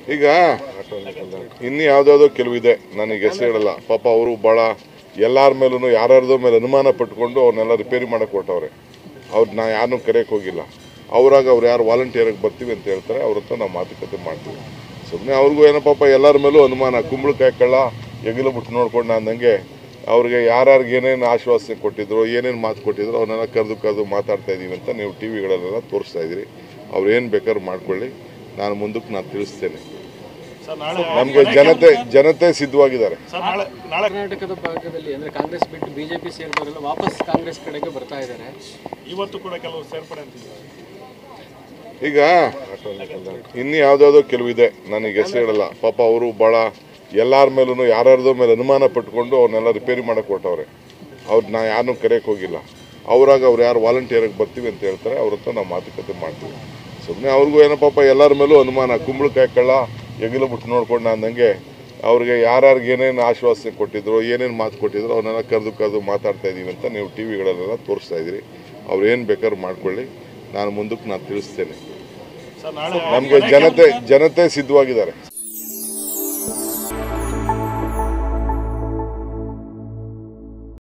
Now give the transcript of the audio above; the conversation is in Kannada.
ಈಗ ಇನ್ನು ಯಾವುದಾವುದೋ ಕೆಲವಿದೆ ನನಗೆ ಹೆಸರು ಹೇಳಲ್ಲ ಪಾಪ ಅವರು ಭಾಳ ಎಲ್ಲರ ಮೇಲೂ ಯಾರ್ಯಾರ್ದೋ ಮೇಲೆ ಅನುಮಾನ ಪಟ್ಕೊಂಡು ಅವ್ರನ್ನೆಲ್ಲ ರಿಪೇರಿ ಮಾಡಕ್ಕೆ ಹೊರಟವ್ರೆ ಅವ್ರು ನಾ ಯಾರನ್ನೂ ಕರೆಯೋಕೆ ಹೋಗಿಲ್ಲ ಅವರಾಗ ಅವ್ರು ಯಾರು ವಾಲಂಟಿಯರಾಗಿ ಬರ್ತೀವಿ ಅಂತ ಹೇಳ್ತಾರೆ ಅವ್ರ ಹತ್ರ ನಾವು ಮಾತುಕತೆ ಮಾಡ್ತೀವಿ ಸುಮ್ಮನೆ ಅವ್ರಿಗೂ ಏನೋ ಪಾಪ ಎಲ್ಲರ ಮೇಲೂ ಅನುಮಾನ ಕುಂಬಳಕಾಯಿ ಕಳ್ಳ ಎಗಿಲು ಬಿಟ್ಟು ನೋಡ್ಕೊಂಡು ಅಂದಂಗೆ ಅವ್ರಿಗೆ ಯಾರ್ಯಾರಿಗೆ ಏನೇನು ಆಶ್ವಾಸನೆ ಕೊಟ್ಟಿದ್ರು ಏನೇನು ಮಾತು ಕೊಟ್ಟಿದ್ರು ಅವನ್ನೆಲ್ಲ ಕರೆದು ಕರೆದು ಮಾತಾಡ್ತಾ ಇದ್ದೀವಿ ಅಂತ ನೀವು ಟಿ ವಿಗಳಲ್ಲೆಲ್ಲ ತೋರಿಸ್ತಾ ಇದ್ದೀರಿ ಅವ್ರು ಏನು ಬೇಕಾದ್ರೂ ಮಾಡ್ಕೊಳ್ಳಿ ನಾನು ಮುಂದಕ್ಕೆ ನಾನು ತಿಳಿಸ್ತೇನೆ ಸರ್ ನಾಳೆ ನಮಗೆ ಜನತೆ ಜನತೆ ಸಿದ್ಧವಾಗಿದ್ದಾರೆ ಸರ್ ನಾಳೆ ನಾಳೆ ಕರ್ನಾಟಕದ ಭಾಗದಲ್ಲಿ ಅಂದ್ರೆ ಕಾಂಗ್ರೆಸ್ ಬಿಟ್ಟು ಬಿಜೆಪಿ ಸೇರಿದವರೆಲ್ಲ ವಾಪಸ್ ಕಾಂಗ್ರೆಸ್ ಕಡೆಗೆ ಬರ್ತಾ ಇದ್ದಾರೆ ಇವತ್ತು ಕೂಡ ಕೆಲವು ಸೇರ್ಪಡೆ ಅಂತಿದ್ದಾರೆ ಈಗ ಇನ್ನು ಯಾವುದಾವುದೋ ಕೆಲವಿದೆ ನನಗೆ ಹೆಸರು ಹೇಳಲ್ಲ ಪಾಪ ಅವರು ಭಾಳ ಎಲ್ಲರ ಮೇಲೂ ಯಾರ್ಯಾರ್ದೋ ಮೇಲೆ ಅನುಮಾನ ಪಟ್ಕೊಂಡು ಅವ್ರನ್ನೆಲ್ಲ ರಿಪೇರಿ ಮಾಡಕ್ಕೆ ಹೊರಟವ್ರೆ ಅವ್ರು ನಾ ಯಾರನ್ನೂ ಕರೆಯೋಕೆ ಹೋಗಿಲ್ಲ ಅವರಾಗ ಅವ್ರು ಯಾರು ವಾಲಂಟಿಯರಾಗಿ ಬರ್ತೀವಿ ಅಂತ ಹೇಳ್ತಾರೆ ಅವ್ರ ಹತ್ರ ನಾವು ಮಾತುಕತೆ ಮಾಡ್ತೀವಿ ಸುಮ್ಮನೆ ಅವ್ರಿಗೂ ಏನೋ ಪಾಪ ಎಲ್ಲರ ಮೇಲೂ ಅನುಮಾನ ಕುಂಬಳಕಾಯಿ ಕಳ್ಳ ಎಗಿಲು ಬಿಟ್ಟು ನೋಡ್ಕೊಂಡು ಅಂದಂಗೆ ಅವ್ರಿಗೆ ಯಾರ್ಯಾರಿಗೆ ಏನೇನು ಆಶ್ವಾಸನೆ ಕೊಟ್ಟಿದ್ರು ಏನೇನು ಮಾತು ಕೊಟ್ಟಿದ್ರು ಅವನ್ನೆಲ್ಲ ಕರೆದು ಕರೆದು ಮಾತಾಡ್ತಾ ಇದ್ದೀವಿ ಅಂತ ನೀವು ಟಿ ವಿಗಳಲ್ಲೆಲ್ಲ ತೋರಿಸ್ತಾ ಇದ್ದೀರಿ ಅವ್ರು ಏನು ಬೇಕಾದ್ರೂ ಮಾಡ್ಕೊಳ್ಳಿ ನಾನು ಮುಂದಕ್ಕೆ ನಾನು ತಿಳಿಸ್ತೇನೆ ಸರ್ ನಾಳೆ ನಮಗೆ ಜನತೆ ಜನತೆ ಸಿದ್ಧವಾಗಿದ್ದಾರೆ